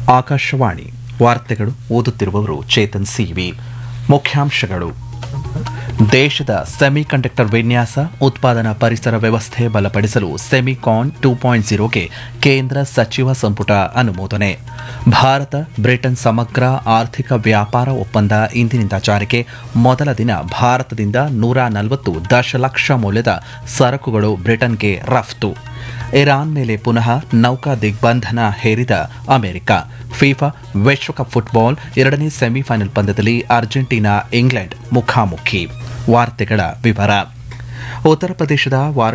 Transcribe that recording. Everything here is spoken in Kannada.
ಆಕಾಶವಾಣಿ ವಾರ್ತೆಗಳು ಓದುತ್ತಿರುವವರು ಚೇತನ್ ಸಿವಿ ಮುಖ್ಯಾಂಶಗಳು ದೇಶದ ಸೆಮಿಕಂಡಕ್ಟರ್ ವಿನ್ಯಾಸ ಉತ್ಪಾದನಾ ಪರಿಸರ ವ್ಯವಸ್ಥೆ ಬಲಪಡಿಸಲು ಸೆಮಿಕಾನ್ ಟೂ ಪಾಯಿಂಟ್ ಜೀರೋಗೆ ಕೇಂದ್ರ ಸಚಿವ ಸಂಪುಟ ಅನುಮೋದನೆ ಭಾರತ ಬ್ರಿಟನ್ ಸಮಗ್ರ ಆರ್ಥಿಕ ವ್ಯಾಪಾರ ಒಪ್ಪಂದ ಇಂದಿನಿಂದ ಜಾರಿಗೆ ಮೊದಲ ದಿನ ಭಾರತದಿಂದ ನೂರ ನಲವತ್ತು ದಶಲಕ್ಷ ಮೌಲ್ಯದ ಸರಕುಗಳು ಬ್ರಿಟನ್ಗೆ ರಫ್ತು ಇರಾನ್ ಮೇಲೆ ಪುನಃ ನೌಕಾ ದಿಗ್ಬಂಧನ ಹೇರಿದ ಅಮೆರಿಕ ಫಿಫಾ ವಿಶ್ವಕಪ್ ಫುಟ್ಬಾಲ್ ಎರಡನೇ ಸೆಮಿಫೈನಲ್ ಪಂದ್ಯದಲ್ಲಿ ಅರ್ಜೆಂಟೀನಾ ಇಂಗ್ಲೆಂಡ್ ಮುಖಾಮುಖಿ ವಾರ್ತೆಗಳ ವಿವರ ಉತ್ತರ ಪ್ರದೇಶದ